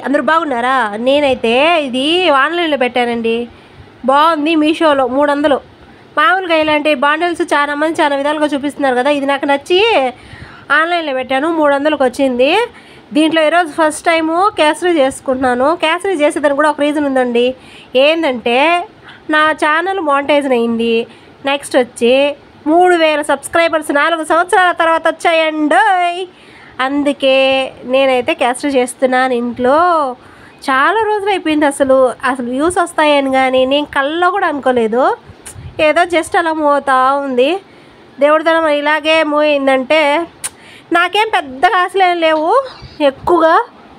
అందరూ బాగున్నారా నేనైతే ఇది ఆన్లైన్లో పెట్టానండి బాగుంది మీషోలో మూడు వందలు మామూలుగా ఇలాంటి బాండిల్స్ చాలా మంది చాలా విధాలుగా చూపిస్తున్నారు కదా ఇది నాకు నచ్చి ఆన్లైన్లో పెట్టాను మూడు వందలకు వచ్చింది దీంట్లో ఈరోజు ఫస్ట్ టైము కేసరీ చేసుకుంటున్నాను కేసరీ చేసేదానికి కూడా ఒక రీజన్ ఉందండి ఏంటంటే నా ఛానల్ మానిటైజన్ అయింది నెక్స్ట్ వచ్చి మూడు వేల సబ్స్క్రైబర్స్ నాలుగు సంవత్సరాల తర్వాత వచ్చాయండి అందుకే నేనైతే కేసరీ చేస్తున్నాను ఇంట్లో చాలా రోజులు అయిపోయింది అసలు అసలు వ్యూస్ వస్తాయని కానీ నేను కల్లో కూడా అనుకోలేదు ఏదో జస్ట్ అలా మోతా ఉంది దేవుడి తన ఇలాగే మూవ్ అయిందంటే నాకేం పెద్దగా ఆశలు ఏం లేవు ఎక్కువగా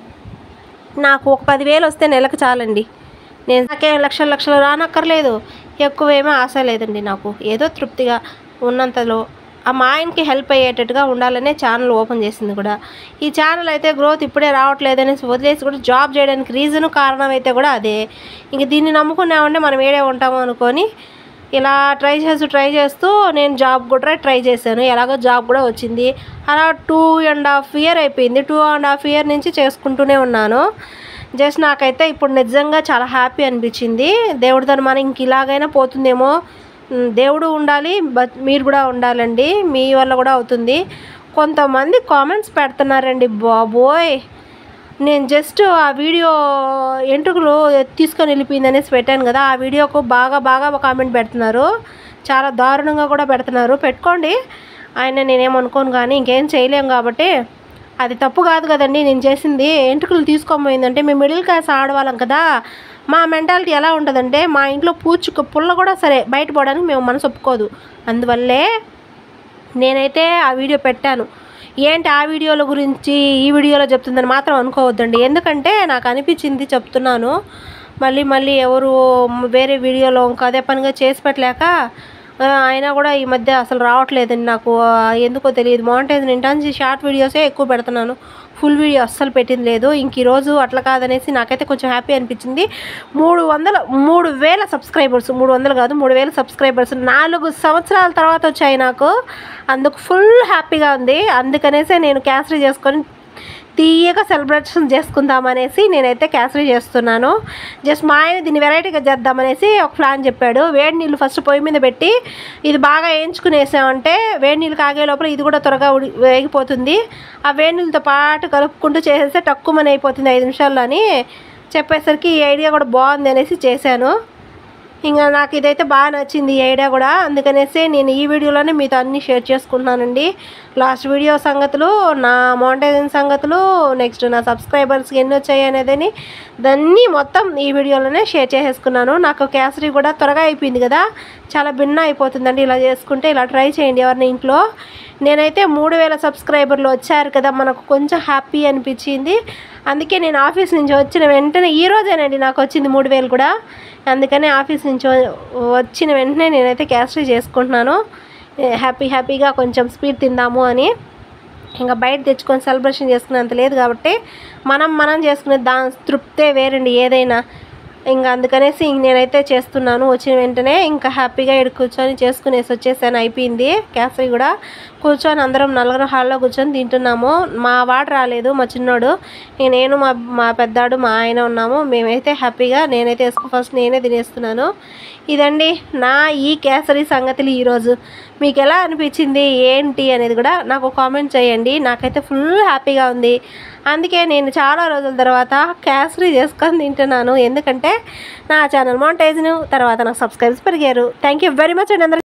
నాకు ఒక పదివేలు వస్తే నెలకు చాలండి నేను నాకేం లక్షల లక్షలు రానక్కర్లేదు ఎక్కువేమీ ఆశ లేదండి నాకు ఏదో తృప్తిగా ఉన్నంతలో ఆ మా ఆయనకి హెల్ప్ అయ్యేటట్టుగా ఉండాలనే ఛానల్ ఓపెన్ చేసింది కూడా ఈ ఛానల్ అయితే గ్రోత్ ఇప్పుడే రావట్లేదనేసి వదిలేసి కూడా జాబ్ చేయడానికి రీజను కారణం అయితే కూడా అదే ఇంక దీన్ని నమ్ముకున్నామంటే మనం ఏడే ఉంటాము అనుకొని ఇలా ట్రై చేస్తూ ట్రై చేస్తూ నేను జాబ్ కూడా ట్రై చేశాను ఎలాగో జాబ్ కూడా వచ్చింది అలా టూ అండ్ హాఫ్ ఇయర్ అయిపోయింది టూ అండ్ హాఫ్ ఇయర్ నుంచి చేసుకుంటూనే ఉన్నాను జస్ట్ నాకైతే ఇప్పుడు నిజంగా చాలా హ్యాపీ అనిపించింది దేవుడి తన మనం ఇంక ఇలాగైనా పోతుందేమో ఉమ్, దేవుడు ఉండాలి బట్ మీరు కూడా ఉండాలండి మీ వల్ల కూడా అవుతుంది కొంతమంది కామెంట్స్ పెడుతున్నారండి బాబోయ్ నేను జస్ట్ ఆ వీడియో ఎంట్రుకలు తీసుకొని వెళ్ళిపోయింది అనేసి పెట్టాను కదా ఆ వీడియోకు బాగా బాగా కామెంట్ పెడుతున్నారు చాలా దారుణంగా కూడా పెడుతున్నారు పెట్టుకోండి ఆయన నేనేమనుకోను కానీ ఇంకేం చేయలేం కాబట్టి అది తప్పు కాదు కదండి నేను చేసింది ఎంట్రుకలు తీసుకోబోయిందంటే మేము మిడిల్ క్లాస్ ఆడవాళ్ళం కదా మా మెంటాలిటీ ఎలా ఉంటుందంటే మా ఇంట్లో పూచుకు పుల్ల కూడా సరే బయట పోవడానికి మేము మనసు ఒప్పుకోదు అందువల్లే నేనైతే ఆ వీడియో పెట్టాను ఏంటి ఆ వీడియోల గురించి ఈ వీడియోలో చెప్తుందని మాత్రం అనుకోవద్దండి ఎందుకంటే నాకు అనిపించింది చెప్తున్నాను మళ్ళీ మళ్ళీ ఎవరు వేరే వీడియోలో ఇంకా అదే పనిగా చేసి పెట్టలేక ఆ, అయినా కూడా ఈ మధ్య అసలు రావట్లేదండి నాకు ఆ, ఎందుకో తెలియదు మానిటైజ్ ఇంటాన్స్ షార్ట్ వీడియోసే ఎక్కువ పెడుతున్నాను ఫుల్ వీడియో అస్సలు పెట్టింది లేదు ఇంక ఈరోజు అట్లా కాదనేసి నాకైతే కొంచెం హ్యాపీ అనిపించింది మూడు వందల మూడు వేల సబ్స్క్రైబర్స్ మూడు వందలు కాదు మూడు వేల సబ్స్క్రైబర్స్ నాలుగు సంవత్సరాల తర్వాత వచ్చాయి నాకు అందుకు ఫుల్ హ్యాపీగా ఉంది అందుకనేసే నేను క్యాన్సిల్ చేసుకొని తీయగా సెలబ్రేషన్ చేసుకుందామనేసి నేనైతే క్యాన్సిల్ చేస్తున్నాను జస్ట్ మా ఆయన దీన్ని వెరైటీగా చేద్దామనేసి ఒక ప్లాన్ చెప్పాడు వేడి నీళ్ళు ఫస్ట్ పొయ్యి మీద పెట్టి ఇది బాగా వేయించుకునేసామంటే వేడి నీళ్ళు కాగే లోపల ఇది కూడా త్వరగా ఉడి వేగిపోతుంది ఆ వేడి నీళ్ళతో పాటు కలుపుకుంటూ చేసేస్తే తక్కువని అయిపోతుంది ఐదు నిమిషాల్లో అని చెప్పేసరికి ఈ ఐడియా కూడా బాగుంది అనేసి చేశాను ఇంకా నాకు ఇదైతే బాగా నచ్చింది ఈ ఐడియా కూడా అందుకనేసి నేను ఈ వీడియోలోనే మీతో అన్ని షేర్ చేసుకుంటున్నానండి లాస్ట్ వీడియో సంగతులు నా మోనిటైజింగ్ సంగతులు నెక్స్ట్ నా సబ్స్క్రైబర్స్కి ఎన్ని వచ్చాయి అనేదని దాన్ని మొత్తం ఈ వీడియోలోనే షేర్ చేసేసుకున్నాను నాకు క్యాసరీ కూడా త్వరగా అయిపోయింది కదా చాలా భిన్న అయిపోతుందండి ఇలా చేసుకుంటే ఇలా ట్రై చేయండి ఎవరిని ఇంట్లో నేనైతే మూడు వేల సబ్స్క్రైబర్లు వచ్చారు కదా మనకు కొంచెం హ్యాపీ అనిపించింది అందుకే నేను ఆఫీస్ నుంచి వచ్చిన వెంటనే ఈ రోజేనండి నాకు వచ్చింది మూడు వేలు కూడా అందుకనే ఆఫీస్ నుంచి వ- వచ్చిన వెంటనే నేనైతే క్యాస్ట్రీ చేసుకుంటున్నాను ఏ, హ్యాపీ హ్యాపీగా కొంచెం స్వీట్ తిందాము అని ఇంకా బయట తెచ్చుకొని సెలబ్రేషన్ చేసుకునేంత లేదు కాబట్టి మనం మనం చేసుకునే దా తృప్తే వేరండి ఏదైనా ఇంకా అందుకనేసి ఇంక నేనైతే చేస్తున్నాను వచ్చిన వెంటనే ఇంకా హ్యాపీగా ఇక్కడ కూర్చొని చేసుకునేసి వచ్చేసాను అయిపోయింది క్యాసరీ కూడా కూర్చొని అందరం నలుగురు హాల్లో కూర్చొని తింటున్నాము మా వాడు రాలేదు మా చిన్నోడు నేను మా మా పెద్దాడు మా ఆయన ఉన్నాము మేమైతే హ్యాపీగా నేనైతే వేసుకో ఫస్ట్ నేనే తినేస్తున్నాను ఇదండి నా ఈ కేసరి సంగతులు ఈరోజు మీకు ఎలా అనిపించింది ఏంటి అనేది కూడా నాకు కామెంట్ చేయండి నాకైతే ఫుల్ హ్యాపీగా ఉంది అందుకే నేను చాలా రోజుల తర్వాత కేసరి చేసుకొని తింటున్నాను ఎందుకంటే నా ఛానల్ మాంటేజ్ను తర్వాత నాకు సబ్స్క్రైబర్స్ పెరిగారు థ్యాంక్ యూ వెరీ మచ్ అండి అందరికీ